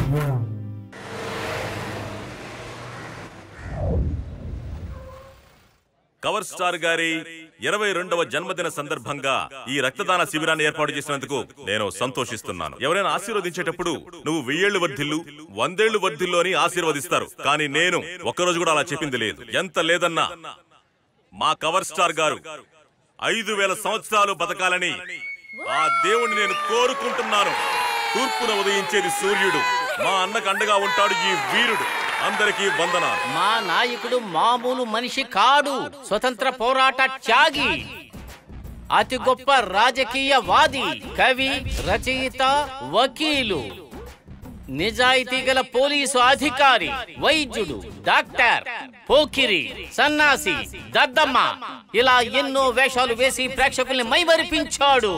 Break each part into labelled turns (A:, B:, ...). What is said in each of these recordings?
A: Cover star గారి ఇరవై రెండవ జన్మదిన సందర్భంగా ఈ రక్తదాన శిబిరాన్ని ఏర్పాటు చేసినందుకు నేను సంతోషిస్తున్నాను ఎవరైనా ఆశీర్వదించేటప్పుడు నువ్వు వెయ్యేళ్లు వర్ధిల్లు వందేళ్లు వర్ధిల్లు అని ఆశీర్వదిస్తారు కానీ నేను ఒక్కరోజు కూడా అలా చెప్పింది లేదు ఎంత లేదన్నా మా కవర్ స్టార్ గారు ఐదు వేల సంవత్సరాలు బతకాలని ఆ దేవుణ్ణి నేను కోరుకుంటున్నాను తూర్పున ఉదయించేది సూర్యుడు మా అన్నకు అండగా ఉంటాడు ఈ వీరుడు అందరికీ వందనాలు
B: మా నాయకుడు మామూలు మనిషి కాడు స్వతంత్ర పోరాట త్యాగి అతి గొప్ప రాజకీయవాది కవి రచయిత వకీలు నిజాయితీ గల పోలీసు అధికారి వైద్యుడు డాక్టర్ పోకిరి సన్నాసి దద్దమ్మ ఇలా ఎన్నో వేషాలు వేసి ప్రేక్షకుల్ని మైమరిపించాడు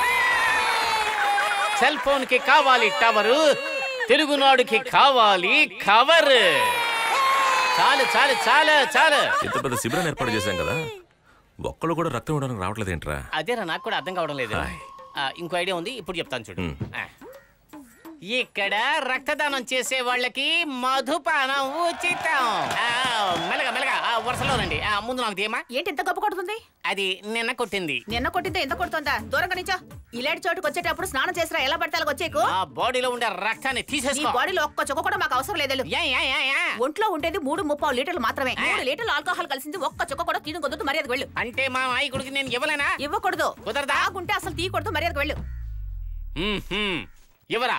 B: సెల్ ఫోన్ కి కావాలి టవరు తెలుగునాడుకి కావాలి కవర్ చాలు చాలు చాలు చాలు
A: ఇంత పెద్ద శిబిరాన్ని ఏర్పాటు చేశాం కదా ఒక్కళ్ళు కూడా రక్తం ఇవ్వడానికి రావట్లేదేంట్రా
B: అదేరా నాకు కూడా అర్థం కావడం లేదు
A: హాయ్.
B: ఆ, ఇంకో ఐడియా ఉంది ఇప్పుడు చెప్తాను చూడు
A: మ్.
B: ఆ. ఇక్కడ రక్తదానం చేసే వాళ్ళకి మధుపానం ఉచితం ఆ, మెల్లగా మెల్లగా ఆ, వరుసలో రండి ఆ, ముందు నాకు తీయమా
C: ఏంటి ఎంత గొప్ప కొడుతుంది
B: అది నిన్న కొట్టింది
C: నిన్న కొట్టిందే ఎంత కొడుతుందా దూరంగా నించో ఇలాంటి చోటుకు వచ్చేటప్పుడు స్నానం చేసిరా ఎలా పడతాలో వచ్చేకు
B: ఆ బాడీలో ఉండే రక్తాన్ని
C: నీ
B: తీసేసుకో
C: బాడీలో ఒక్క చుక్క కూడా మాకు అవసరం లేదు
B: యా, యా, యా, యా.
C: ఒంట్లో ఉండేది మూడు ముప్పావు లీటర్లు మాత్రమే మూడు లీటర్లు ఆల్కహాల్ కలిసింది ఒక్క చుక్క కూడా తిను కొద్దు మర్యాదకు వెళ్ళు
B: అంటే మా నాయకుడికి నేను ఇవ్వలేనా
C: ఇవ్వకూడదు
B: కుదరదా?
C: తాగుంటే అసలు తీయకూడదు మర్యాదకు వెళ్ళు
B: మ్, మ్. ఇవ్వరా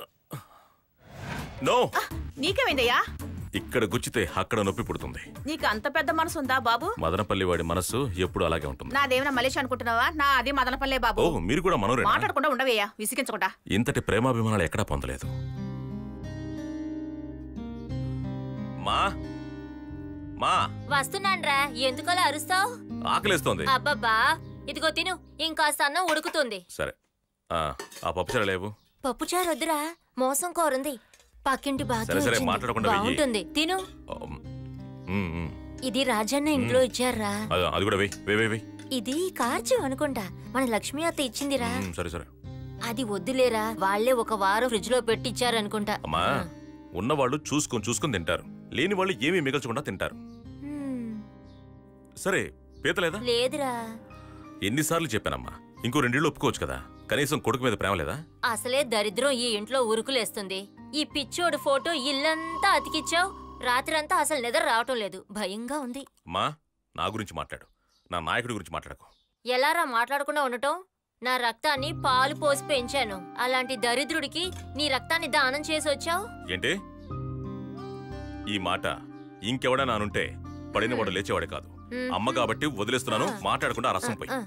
A: నో
C: నీకేమైందయ్యా
A: ఇక్కడ గుచ్చితే అక్కడ నొప్పి పుడుతుంది
C: నీకు అంత పెద్ద మనసు ఉందా బాబు
A: మదనపల్లి వాడి మనసు ఎప్పుడు అలాగే ఉంటుంది
C: నాదేమైనా మలేషియా అనుకుంటున్నావా నా అది మదనపల్లే
A: ఓ
C: బాబు
A: మీరు కూడా మనోరేనా
C: మాట్లాడకుండా ఉండవయ్యా విసిగించకుండా
A: ఇంతటి ప్రేమాభిమానాలు ఎక్కడా పొందలేదు మా మా
D: వస్తున్నాన్రా ఎందుకలా అరుస్తావు
A: ఆకలేస్తోంది
D: అబ్బబ్బా ఇదిగో తిను ఇంకాస్త అన్నం ఉడుకుతుంది
A: సరే ఆ ఆ పప్పుచారు లేవు
D: పప్పుచారు వద్దురా మోసం కోరుంది పక్కింటి బాగా
A: సరే, సరే, మాట్లాడకుండా వెయ్యి.
D: బాగుంటుంది తిను
A: ఉమ్, ఉమ్, ఉమ్.
D: ఇది రాజన్న ఇంట్లో ఇచ్చారా
A: అది అది కూడా వెయ్యి వెయ్యి వెయ్యి వెయ్యి
D: ఇది కార్చు అనుకుంటా మన లక్ష్మి అత్త ఇచ్చిందిరా
A: ఉమ్, సరే సరే
D: అది వద్దులేరా వాళ్ళే ఒక వారం ఫ్రిడ్జ్ లో పెట్టిచ్చారనుకుంటా
A: అమ్మా ఉన్నవాళ్ళు చూసుకొని చూసుకొని తింటారు లేని వాళ్ళు ఏమీ మిగల్చకుండా తింటారు
D: హ్మ్,
A: సరే పీత లేదా
D: లేదురా
A: ఎన్నిసార్లు చెప్పానమ్మా ఇంకో రెండేళ్ళు ఒప్పుకోవచ్చు కదా కనీసం కొడుకు మీద ప్రేమ లేదా
D: అసలే దరిద్రం ఈ ఇంట్లో ఉరుకులేస్తుంది ఈ పిచ్చోడు ఫోటో ఇల్లంతా అతికిచ్చావు రాత్రంతా అసలు నిద్ర రావటం లేదు భయంగా ఉంది
A: అమ్మా నా గురించి మాట్లాడు నా నాయకుడి గురించి మాట్లాడకు
D: ఎలారా మాట్లాడకుండా ఉండటం నా రక్తాన్ని పాలు పోసి పెంచాను అలాంటి దరిద్రుడికి నీ రక్తాన్ని దానం చేసి వచ్చావు
A: ఏంటి ఈ మాట ఇంకెవడైనా అనుంటే పడినవాడు లేచేవాడే కాదు
D: హ్మ్.
A: అమ్మ కాబట్టి వదిలేస్తున్నాను మాట్లాడకుండా ఆ రసం పోయి
D: ఆ.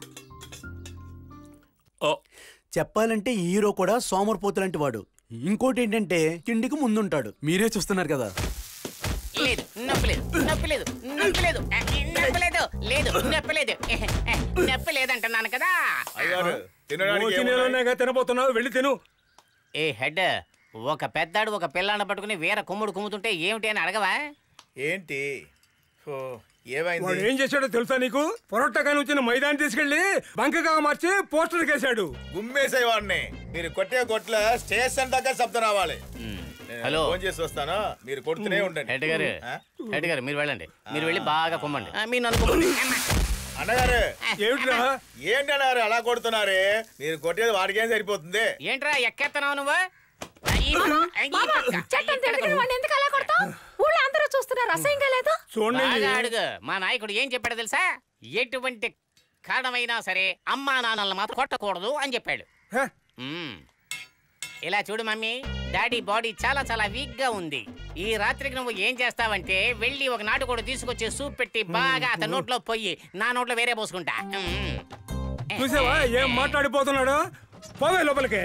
A: ఓ,
E: చెప్పాలంటే ఈ హీరో కూడా సోమరిపోతు లాంటి వాడు ఇంకోటి ఏంటంటే తిండికి ముందుంటాడు మీరే చూస్తున్నారు కదా
B: లేదు నొప్పి లేదు నొప్పి లేదు నొప్పి లేదు ఆ, నొప్పి లేదు లేదు నొప్పి లేదు నొప్పి లేదంటున్నాను కదా
F: అయ్యారు తినడానికి
G: నువ్వు
F: ఏమున్నాయి?
G: తినేలోనేగా తినబోతున్నావు వెళ్ళి తిను
B: ఏ హెడ్ ఒక పెద్దాడు ఒక పిల్లాన్ని పట్టుకుని వేరే కుమ్ముడు కుమ్ముతుంటే ఏమిటి అని అడగవా
F: ఏంటి ఓ,
G: వాడు
F: ఏమైంది
G: ఏం చేశాడో తెలుసా నీకు పొరట్టగా వచ్చిన మైదాన్ని తీసుకెళ్లి బంకగా మార్చి పోస్టర్ కేశాడు
F: గుమ్మేసాయి వాడిని మీరు కొట్టే కొట్ల స్టేషన్ దగ్గర శబ్దం రావాలి నేను
B: హలో.
F: ఫోన్ చేసి వస్తాను మీరు కొడుతూనే ఉండండి
B: హెడ్ గారు
F: ఆ?
B: హెడ్ గారు మీరు వెళ్ళండి మీరు వెళ్ళి బాగా కుమ్మండి ఆ, మీరు నన్ను కుమ్మండి
F: అన్నగారు
G: ఏమిట్రా
F: ఏంటి అన్నారు అలా కొడుతున్నారే మీరు కొట్టేది వాడికేం సరిపోతుంది
B: ఏంట్రా ఎక్కేస్తున్నావు నువ్వు ఆ, ఈ పక్క, ఈ పక్క,
C: చట్టం
B: ఈ
C: తెలియని
B: పక్క.
C: వాడిని ఎందుకు అలా కొడతావు ఊళ్ళో అందరూ చూస్తున్నారు అసహ్యంగా లేదు
G: చూడండి
B: బాగా అడుగు మా నాయకుడు ఏం చెప్పాడు తెలుసా ఎటువంటి కారణమైనా సరే అమ్మా నాన్నలను మాత్రం కొట్టకూడదు అని చెప్పాడు
G: హ,
B: మ్మ్. ఇలా చూడు మమ్మీ డాడీ బాడీ చాలా చాలా వీక్ గా ఉంది ఈ రాత్రికి నువ్వు ఏం చేస్తావంటే వెళ్ళి ఒక నాటు కూడా తీసుకొచ్చి సూప్ పెట్టి బాగా అతని నోట్లో పోయి నా నోట్లో వేరే పోసుకుంటా మ్మ్.
G: చూసావా ఏం మాట్లాడిపోతున్నాడు పోవే లోపలికి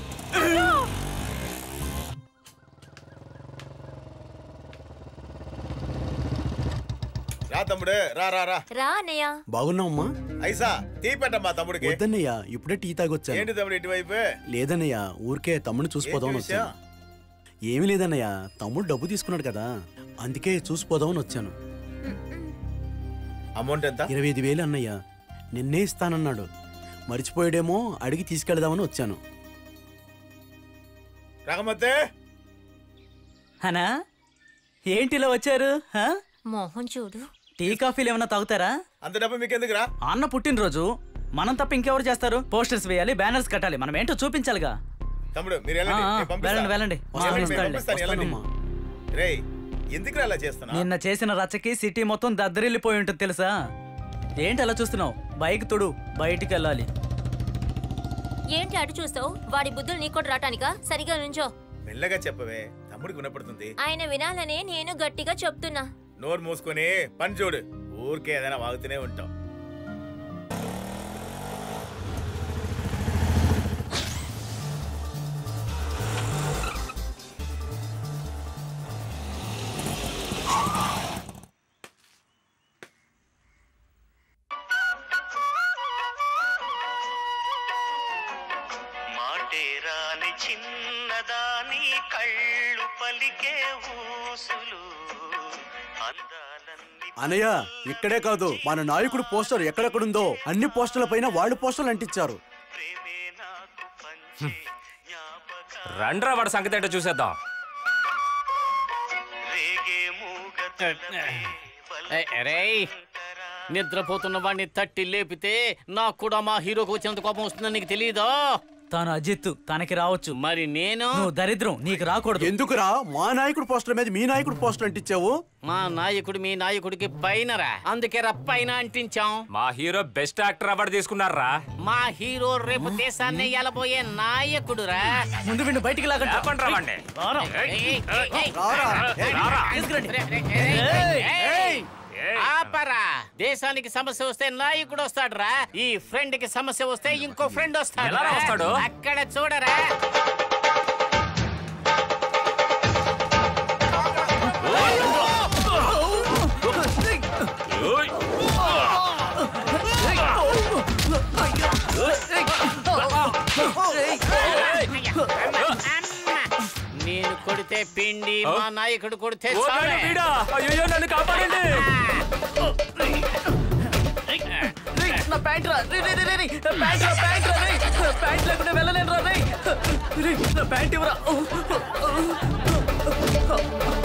F: రా తమ్ముడు రా రా రా
D: రా అన్నయ్య
E: బాగున్నావమ్మా
F: ఐసా టీ పెట్టమ్మా తమ్ముడికి
E: వద్దన్నయ్య ఇప్పుడే టీ తాగొచ్చాను
F: ఏంటి తమ్ముడు ఇటువైపు
E: లేదన్నయ్య ఊరికే తమ్ముడిని చూసిపోదామని
F: ఏంటి విషయం?
E: వచ్చాను ఏమీ లేదన్నయ్య తమ్ముడు డబ్బు తీసుకున్నాడు కదా అందుకే చూసిపోదామని వచ్చాను
F: అమౌంట్ ఎంత
E: ఇరవై ఐదు వేలు అన్నయ్య నిన్నే ఇస్తానన్నాడు మర్చిపోయాడేమో అడిగి తీసుకెళ్దామని వచ్చాను
F: రకమతే
H: హనా ఏంటి ఇలా వచ్చారు హా?
D: మోహన్ చూడు
H: టీ కాఫీలు ఏమైనా తాగుతారా
F: అంత డబ్బు మీకెందుకురా
H: అన్న పుట్టినరోజు మనం తప్ప ఇంకెవరు చేస్తారు పోస్టర్స్ వేయాలి బ్యానర్స్ కట్టాలి మనం ఏంటో చూపించాలిగా
F: తమ్ముడు మీరు
H: ఆ,
F: వెళ్ళండి
H: ఆ,
F: నేను పంపిస్తా.
H: వెళ్ళండి వెళ్ళండి
F: వెళ్ళండి, నేను
H: వస్తానులే,
F: పంపిస్తాను, వెళ్ళండి.
E: వస్తానమ్మా.
F: రేయ్ ఎందుకురా అలా చేస్తున్నా
H: నిన్న చేసిన రచ్చకి సిటీ మొత్తం దద్దరిల్లిపోయి ఉంటుంది తెలుసా ఏంటి అలా చూస్తున్నావు బైక్ తొడు బయటికి వెళ్ళాలి
D: ఏంటి అటు చూస్తావు వాడి బుద్ధులు నీకు కూడా రాటానికా సరిగా నుంచో
F: మెల్లగా చెప్పవే తమ్ముడికి వినపడుతుంది
D: ఆయన వినాలనే నేను గట్టిగా చెప్తున్నా
F: నోరు మూసుకొని పని చూడు ఊరికే ఏదైనా వాగుతూనే ఉంటాం
I: మాటేరాని చిన్నదాని కళ్ళు పలికే ఊసులు అందాలన్నీ
E: అనయ్య ఇక్కడే కాదు మన నాయకుడు పోస్టర్ ఎక్కడెక్కడుందో అన్ని పోస్టర్ల పైన వాళ్ళు పోస్టర్లు అంటించారు
I: ప్రేమే నాకు పంచే జ్ఞాపక
J: రండ్రా వాడి సంగతి ఏంటో చూసేద్దాం
I: రేగే మూగ
B: రేయ్ నిద్రపోతున్న వాడిని తట్టి లేపితే నాకు కూడా మా హీరోకి వచ్చినంత కోపం వస్తుందని నీకు తెలియదా
H: తాను అజిత్ తనకి రావచ్చు
B: మరి నేను
H: నువ్వు దరిద్రం నీకు రాకూడదు
E: ఎందుకురా మా నాయకుడు పోస్టర్ మీద మీ నాయకుడు పోస్టర్ అంటించావు
B: మా నాయకుడు మీ నాయకుడికి పైనరా అందుకే రా పైన అంటించాం
J: మా హీరో బెస్ట్ యాక్టర్ అవార్డు తీసుకున్నారా
B: మా హీరో రేపు దేశాన్ని ఎలబోయే నాయకుడురా
H: ముందు వీడిని బయటికి లాగండి
J: లేపండ్రా వాడిని.
B: ఏయ్, ఏయ్, ఏయ్,
E: రారా
B: ఏయ్,
J: రారా.
B: రే, రే, ఏయ్, ఏయ్. ఆపరా దేశానికి సమస్య వస్తే నాయకుడు వస్తాడురా ఈ ఫ్రెండ్ కి సమస్య వస్తే ఇంకో ఫ్రెండ్ వస్తాడు
J: ఎలా వస్తాడు?
B: అక్కడ చూడరా
A: ఓయ్!
B: అమ్మ. నేను కొడితే పిండి మా నాయకుడు కొడితే
J: ఓ
B: చావే.
J: నాయన వీడా! అయ్యయ్యో, నన్ను కాపాడండి
H: నా ప్యాంట్ రా రే, రే, రే, రే, రే. నా ప్యాంట్ రా ప్యాంట్ రా రే. నా ప్యాంట్ లేకుండా వెళ్ళలేను రా రే. రే, నా ప్యాంట్ ఇవ్వరా